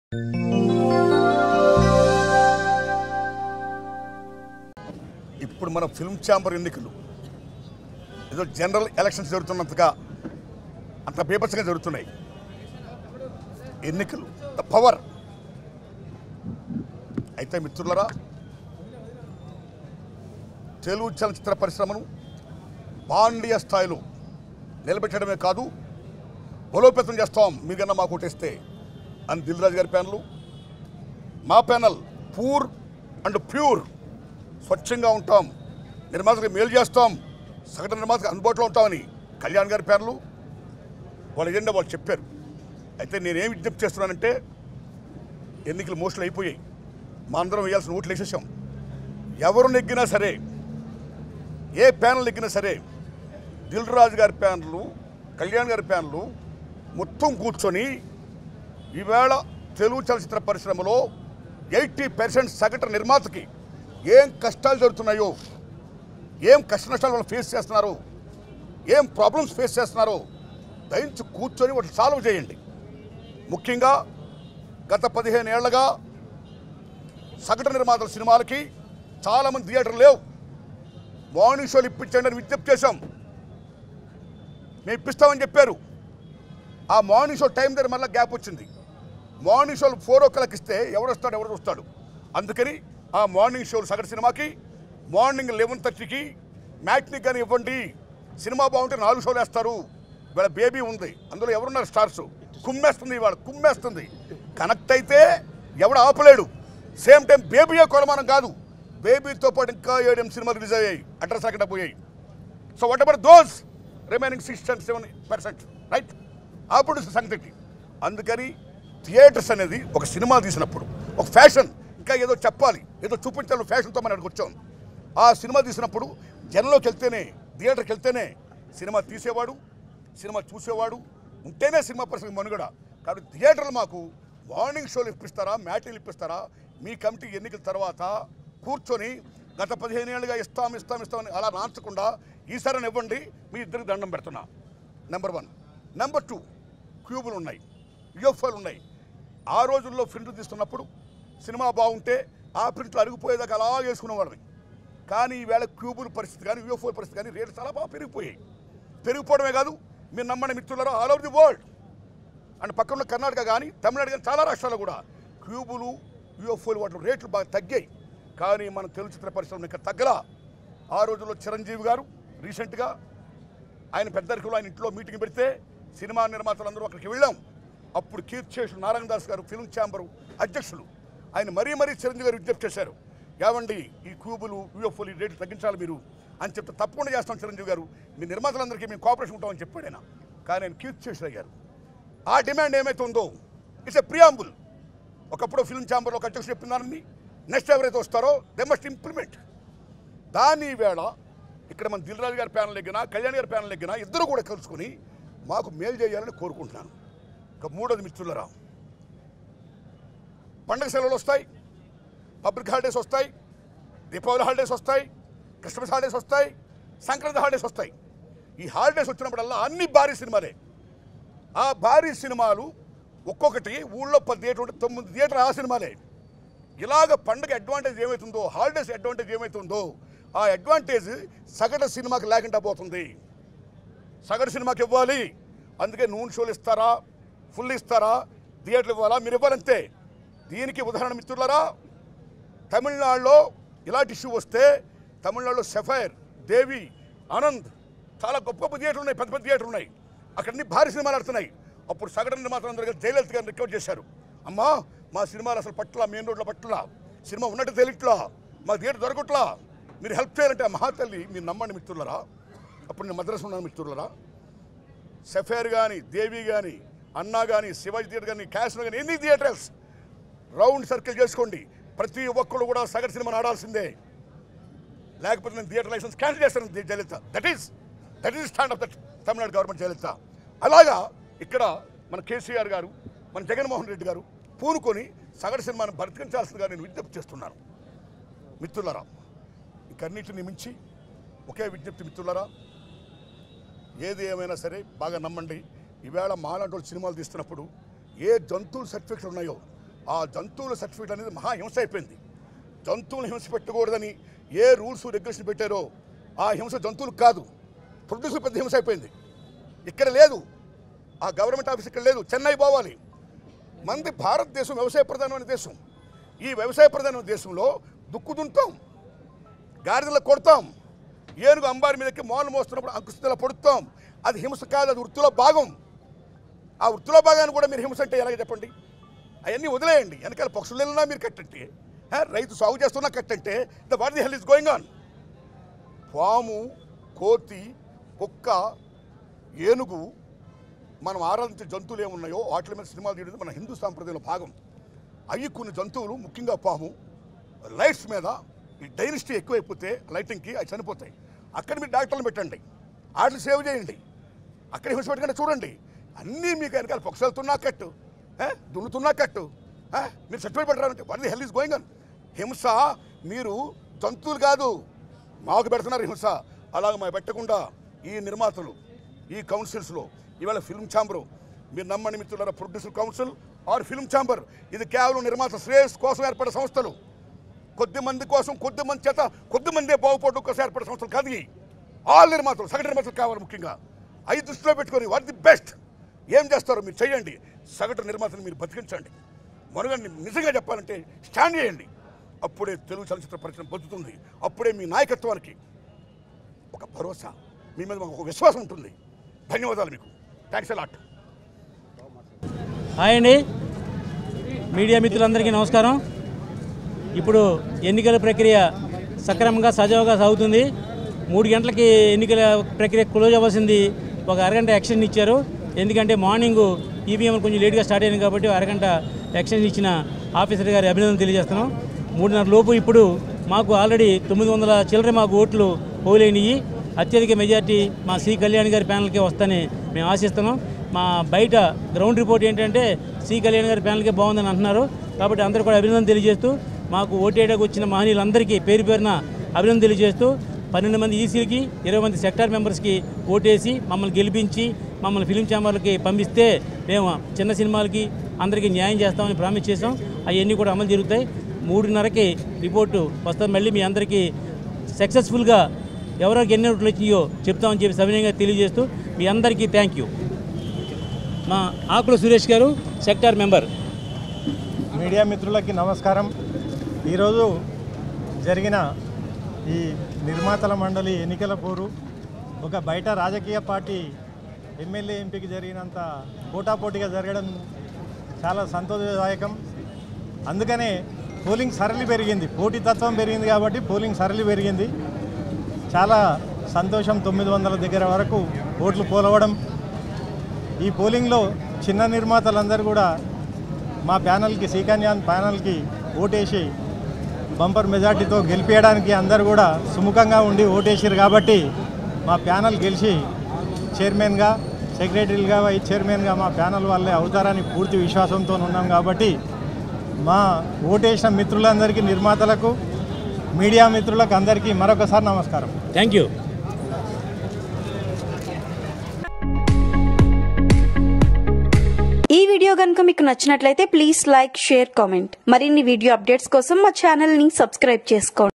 ఇప్పుడు మన film chamber ఎన్నికలు ఏదో జనరల్ ఎలక్షన్స్ జరుగుతున్నంతగా అంత బీభత్సంగా జరుగుతున్నాయి ఎన్నికలు ద పవర్ అయితే మిత్రులరా తెలుగు చలనచిత్ర పరిశ్రమను పాండ్య స్థాయిలో నిలబెట్టడమే కాదు బలోపేతం చేస్తాం మీకన్నా మాకు ఓటేస్తే అని దిల్ రాజు గారి ప్యానల్ మా ప్యానల్ పూర్ అండ్ ప్యూర్ స్వచ్ఛంగా ఉంటాం నిర్మాతలకు మేలు చేస్తాం సగటు నిర్మాతకు అందుబాటులో ఉంటామని కళ్యాణ్ గారి పేర్లు వాళ్ళ ఎజెండా వాళ్ళు చెప్పారు అయితే నేనేం విజ్ఞప్తి చేస్తున్నానంటే ఎన్నికలు మోస్టులు అయిపోయాయి మా అందరం వేయాల్సిన ఓట్లు వేసేసాం ఎవరు నెగ్గినా సరే ఏ ప్యానల్ నెగ్గినా సరే దిల్ రాజు గారి ప్యానలు కళ్యాణ్ గారి ప్యానలు మొత్తం కూర్చొని ఈవేళ తెలుగు చలచిత్ర పరిశ్రమలో ఎయిటీ పర్సెంట్ సగటు నిర్మాతకి ఏం కష్టాలు జరుగుతున్నాయో ఏం కష్ట నష్టాలు వాళ్ళు ఫేస్ చేస్తున్నారు ఏం ప్రాబ్లమ్స్ ఫేస్ చేస్తున్నారో దయించి కూర్చొని వాటిని సాల్వ్ చేయండి ముఖ్యంగా గత పదిహేను ఏళ్లుగా సగటు నిర్మాతల సినిమాలకి చాలామంది థియేటర్లు లేవు మార్నింగ్ షోలు ఇప్పించండి అని విజ్ఞప్తి చేశాం మేము ఇప్పిస్తామని చెప్పారు ఆ మార్నింగ్ షో టైం దగ్గర మళ్ళీ గ్యాప్ వచ్చింది మార్నింగ్ షోలు ఫోర్ ఓ క్లాక్ ఇస్తే ఎవరు వస్తాడు ఎవరు వస్తాడు అందుకని ఆ మార్నింగ్ షోలు సగటు సినిమాకి మార్నింగ్ లెవెన్ థర్టీకి మ్యాట్నిక్ కానీ ఇవ్వండి సినిమా బాగుంటే నాలుగు షోలు వేస్తారు ఇవాళ బేబీ ఉంది అందులో ఎవరున్నారు స్టార్స్ కుమ్మేస్తుంది ఇవాళ కుమ్మేస్తుంది కనెక్ట్ అయితే ఎవడు ఆపలేడు సేమ్ టైం బేబీయే కొలమానం కాదు బేబీతో పాటు ఇంకా ఏడెం సినిమాలు రిలీజ్ అయ్యాయి అడ్రస్ అక్కడ పోయాయి so whatever those remaining six and seven percent right అప్పుడు సంగతి అందుకని థియేటర్స్ అనేది ఒక సినిమా తీసినప్పుడు ఒక ఫ్యాషన్ ఇంకా ఏదో చెప్పాలి ఏదో చూపించాలి ఫ్యాషన్తో మనం అక్కడికి వచ్చాం ఆ సినిమా తీసినప్పుడు జనంలోకి వెళ్తేనే థియేటర్కి వెళ్తేనే సినిమా తీసేవాడు సినిమా చూసేవాడు ఉంటేనే సినిమా పరిశ్రమ మనుగడ కాబట్టి థియేటర్లు మాకు మార్నింగ్ షోలు ఇప్పిస్తారా మ్యాటీలు ఇప్పిస్తారా మీ కమిటీ ఎన్నికల తర్వాత కూర్చొని గత పదిహేను ఏళ్ళుగా ఇస్తాం ఇస్తాం ఇస్తామని అలా నార్చకుండా ఈసారి ఇవ్వండి మీ ఇద్దరికి దండం పెడుతున్నా నెంబర్ వన్ నెంబర్ టూ క్యూబులు ఉన్నాయి యూఎఫ్ఓలు ఉన్నాయి ఆ రోజుల్లో ప్రింట్లు తీస్తున్నప్పుడు సినిమా బాగుంటే ఆ ప్రింట్లు అరిగిపోయేదాకా అలా చేసుకునేవాళ్ళని కానీ ఈవేళ క్యూబుల పరిస్థితి కానీ యూఎఫ్ఓ పరిస్థితి కానీ రేట్లు చాలా బాగా పెరిగిపోయాయి పెరిగిపోవడమే కాదు మీరు నమ్మని మిత్రులారా all over the world and పక్కన కర్ణాటక కానీ తమిళనాడు కానీ చాలా రాష్ట్రాల్లో కూడా క్యూబులు యూఎఫ్ఓలు వాటి రేట్లు బాగా తగ్గాయి కానీ మన తెలుగు చిత్ర పరిశ్రమ ఇంకా తగ్గలా ఆ రోజుల్లో చిరంజీవి గారు రీసెంట్గా ఆయన పెద్దరికలో ఆయన ఇంట్లో మీటింగ్ పెడితే సినిమా నిర్మాతలందరూ అక్కడికి వెళ్ళాం అప్పుడు కీర్తిశేషులు నారాయణ దాస్ గారు ఫిల్మ్ ఛాంబరు అధ్యక్షులు ఆయన మరీ మరీ చిరంజీవి గారు విజ్ఞప్తి చేశారు ఏవండి ఈ క్యూబులు యూఎఫ్ఓలు ఈ రేట్లు తగ్గించాలి మీరు అని చెప్తే తప్పకుండా చేస్తాం చిరంజీవి గారు మీ నిర్మాతలందరికీ మేము కోఆపరేషన్ ఉంటామని చెప్పాడు ఆయన కానీ ఆయన కీర్తిశేషులు అయ్యారు ఆ డిమాండ్ ఏమైతే ఉందో ఇట్స్ ఎ ప్రియాంబుల్ ఒకప్పుడు ఫిల్మ్ ఛాంబర్లో ఒక అధ్యక్షుడు చెప్తున్నారని నెక్స్ట్ ఎవరైతే వస్తారో దే మస్ట్ ఇంప్లిమెంట్ దాని వేళ ఇక్కడ మన దిల్రాజు గారి ప్యానల్ ఎగ్గినా కళ్యాణ్ గారి ప్యానల్ ఎగ్గినా ఇద్దరు కూడా కలుసుకొని మాకు మేలు చేయాలని కోరుకుంటున్నాను ఇక మూడోది మిత్రులరా పండగ సెలవులు వస్తాయి పబ్లిక్ హాలిడేస్ వస్తాయి దీపావళి హాలిడేస్ వస్తాయి క్రిస్మస్ హాలిడేస్ వస్తాయి సంక్రాంతి హాలిడేస్ వస్తాయి ఈ హాలిడేస్ వచ్చినప్పుడల్లా అన్ని భారీ సినిమాలే ఆ భారీ సినిమాలు ఒక్కొక్కటి ఊళ్ళో పది థియేటర్ ఉంటే తొమ్మిది థియేటర్ ఆ సినిమాలే ఇలాగ పండగ అడ్వాంటేజ్ ఏమవుతుందో హాలిడేస్ అడ్వాంటేజ్ ఏమవుతుందో ఆ అడ్వాంటేజ్ సగటు సినిమాకి లేకుండా పోతుంది సగటు సినిమాకి ఇవ్వాలి అందుకే నూనె షోలు ఇస్తారా ఫుల్ ఇస్తారా థియేటర్లు ఇవ్వాలా మీరు ఇవ్వాలంతే దీనికి ఉదాహరణ మిత్రులారా తమిళనాడులో ఇలాంటి ఇష్యూ వస్తే తమిళనాడులో సెఫైర్ దేవి ఆనంద్ చాలా గొప్ప గొప్ప థియేటర్లు ఉన్నాయి పెద్ద పెద్ద థియేటర్లు ఉన్నాయి అక్కడ అన్ని భారీ సినిమాలు ఆడుతున్నాయి అప్పుడు సగటు నిర్మాతలు అందరూ కలిసి జయలలిత గారిని రికవర్ చేశారు అమ్మా మా సినిమాలు అసలు పట్ల మెయిన్ రోడ్ల పట్ల సినిమా ఉన్నట్టు తెలియట్లా మా థియేటర్ దొరకట్లా మీరు హెల్ప్ చేయాలంటే ఆ మహాతల్లి మీరు నమ్మండి మిత్రులరా అప్పుడు నేను మద్రాసు ఉన్నాను మిత్రులరా సెఫేర్ కానీ దేవి కానీ అన్నా కానీ శివాజీ థియేటర్ కానీ క్యాష్లో కానీ ఎన్ని థియేటర్స్ రౌండ్ సర్కిల్ చేసుకోండి ప్రతి ఒక్కరు కూడా సగటు సినిమాని ఆడాల్సిందే లేకపోతే నేను థియేటర్ లైసెన్స్ క్యాన్సిల్ చేస్తాను the- Jayalalithaa that is that is stand of that Tamil Nadu government Jayalalithaa అలాగా ఇక్కడ మన కేసీఆర్ గారు మన జగన్మోహన్ రెడ్డి గారు పూనుకొని సగటు సినిమాను బ్రతికించాల్సిందిగా నేను విజ్ఞప్తి చేస్తున్నాను మిత్రులరా ఇంకన్నిటిని మించి ఒకే విజ్ఞప్తి మిత్రులరా ఏది ఏమైనా సరే బాగా నమ్మండి ఈవేళ మాలాంటి వాళ్ళు సినిమాలు తీస్తున్నప్పుడు ఏ జంతువులు సర్టిఫికెట్లు ఉన్నాయో ఆ జంతువుల సర్టిఫికేట్ అనేది మహా హింస అయిపోయింది జంతువులను హింస పెట్టకూడదని ఏ రూల్స్ రెగ్యులేషన్ పెట్టారో ఆ హింస జంతువులకు కాదు ప్రొడ్యూసర్ పెద్ద హింస అయిపోయింది ఇక్కడ లేదు ఆ గవర్నమెంట్ ఆఫీస్ ఇక్కడ లేదు చెన్నై పోవాలి మంది భారతదేశం వ్యవసాయ ప్రధానమైన దేశం ఈ వ్యవసాయ ప్రధానమైన దేశంలో దుక్కు దుంతాం గాడిదలు కొడతాం ఏనుగు అంబారి మీదకి మోళ్ళు మోస్తున్నప్పుడు అంకుశతల పొడుతాం అది హింస కాదు అది వృత్తిలో భాగం ఆ వృత్తిలో భాగాన్ని కూడా మీరు హింస అంటే ఎలాగ చెప్పండి అవన్నీ వదిలేయండి వెనకాల పక్షులు వెళ్ళినా మీరు కట్టంటే హే, రైతు సాగు చేస్తున్నా కట్టంటే the what the hell is going on పాము కోతి కుక్క ఏనుగు మనం ఆరాధించే జంతువులు ఏమున్నాయో వాటి మీద సినిమాలు తీయడం మన హిందూ సాంప్రదాయంలో భాగం అవి కొన్ని జంతువులు ముఖ్యంగా పాము లైట్స్ మీద ఈ డైనిస్టీ ఎక్కువైపోతే లైటింగ్కి అవి చనిపోతాయి అక్కడ మీరు డాక్టర్లు పెట్టండి వాటిని సేవ్ చేయండి అక్కడ హింస పెట్టకుండా చూడండి అన్నీ మీకు వెనకాల పక్షులతున్నా కట్టు ఏ? దున్నుతున్నా కట్టు ఏ? మీరు సర్టిఫికేట్ పెట్టారంటే what the hell is going on హింస మీరు జంతువులు కాదు మాకు పెడుతున్నారు హింస అలాగ మా పెట్టకుండా ఈ నిర్మాతలు ఈ కౌన్సిల్స్లో ఇవాళ ఫిల్మ్ ఛాంబరు మీరు నమ్మని మిత్రులారా producer council or film chamber ఇది కేవలం నిర్మాత శ్రేయస్ కోసం ఏర్పడే సంస్థలు కొద్ది మంది కోసం కొద్ది మంది చేత కొద్ది మందే బాగుపడడం కోసం ఏర్పడే సంస్థలు కాదు ఇవి. ఆల్ నిర్మాతలు సగటు నిర్మాతలు కావాలి ముఖ్యంగా అవి దృష్టిలో పెట్టుకొని వాట్ ది బెస్ట్ ఏం చేస్తారో మీరు చేయండి సగటు నిర్మాతను మీరు బతికించండి మనుగండి నిజంగా చెప్పాలంటే స్టాండ్ చేయండి అప్పుడే తెలుగు చలచిత్ర పరిశ్రమ బతుకుతుంది అప్పుడే మీ నాయకత్వానికి ఒక భరోసా మీ మీద మాకు ఒక విశ్వాసం ఉంటుంది ధన్యవాదాలు మీకు థ్యాంక్స్ లాట్ హాయ్ అండి మీడియా మిత్రులందరికీ నమస్కారం ఇప్పుడు ఎన్నికల ప్రక్రియ సక్రమంగా సజావుగా సాగుతుంది మూడు గంటలకి ఎన్నికల ప్రక్రియ క్లోజ్ అవ్వాల్సింది ఒక అరగంట ఎక్స్టెండ్ ఇచ్చారు ఎందుకంటే మార్నింగ్ ఈవీఎం కొంచెం లేట్గా స్టార్ట్ అయింది కాబట్టి అరగంట ఎక్స్టెండ్ ఇచ్చిన ఆఫీసర్ గారి అభినందన తెలియజేస్తున్నాం మూడున్నర లోపు ఇప్పుడు మాకు ఆల్రెడీ తొమ్మిది వందల చిల్లర మాకు ఓట్లు పోలైనవి అత్యధిక మెజార్టీ మా సి కళ్యాణ్ గారి ప్యానల్కే వస్తాయని మేము ఆశిస్తున్నాం మా బయట గ్రౌండ్ రిపోర్ట్ ఏంటంటే సి కళ్యాణ్ గారి ప్యానల్కే బాగుందని అంటున్నారు కాబట్టి అందరూ కూడా అభినందన తెలియజేస్తూ మాకు ఓటేయడానికి వచ్చిన మహనీయులందరికీ పేరు పేరున అభినందన తెలియజేస్తూ పన్నెండు మంది ఈసీలకి ఇరవై మంది సెక్టార్ మెంబర్స్కి ఓటేసి మమ్మల్ని గెలిపించి మమ్మల్ని ఫిలిం ఛాంబర్లకి పంపిస్తే మేము చిన్న సినిమాలకి అందరికీ న్యాయం చేస్తామని ప్రామిస్ చేసాం అవన్నీ కూడా అమలు జరుగుతాయి మూడున్నరకి రిపోర్టు వస్తుంది మళ్ళీ మీ అందరికీ సక్సెస్ఫుల్గా ఎవరికి ఎన్ని ఓట్లు వచ్చినాయో చెప్తామని చెప్పి సవినయంగా తెలియజేస్తూ మీ అందరికీ థ్యాంక్ యూ మా ఆకుల సురేష్ గారు సెక్టార్ మెంబర్ మీడియా మిత్రులకి నమస్కారం ఈరోజు జరిగిన ఈ నిర్మాతల మండలి ఎన్నికల పోరు ఒక బయట రాజకీయ పార్టీ ఎమ్మెల్యే ఎంపీకి జరిగినంత పోటాపోటీగా జరగడం చాలా సంతోషదాయకం అందుకనే పోలింగ్ సరళి పెరిగింది పోటీతత్వం పెరిగింది కాబట్టి పోలింగ్ సరళి పెరిగింది చాలా సంతోషం తొమ్మిది వందల దగ్గర వరకు ఓట్లు పోలవడం ఈ పోలింగ్లో చిన్న నిర్మాతలందరూ కూడా మా ప్యానల్కి శ్రీకన్యాన్ ప్యానల్కి ఓటేసి బంపర్ మెజార్టీతో గెలిపించడానికి అందరూ కూడా సుముఖంగా ఉండి ఓటేసారు కాబట్టి మా ప్యానల్ గెలిచి చైర్మన్గా సెక్రటరీలుగా వైస్ చైర్మన్గా మా ప్యానల్ వాళ్ళే అవుతారని పూర్తి విశ్వాసంతో ఉన్నాం కాబట్టి మా ఓటేసిన మిత్రులందరికీ నిర్మాతలకు మీడియా మిత్రులకు అందరికీ మరొకసారి నమస్కారం థ్యాంక్ యూ ఈ వీడియో కనుక మీకు నచ్చినట్లయితే ప్లీజ్ లైక్ షేర్ కామెంట్ మరిన్ని వీడియో అప్డేట్స్ కోసం మా ఛానల్ ని సబ్స్క్రైబ్ చేసుకోండి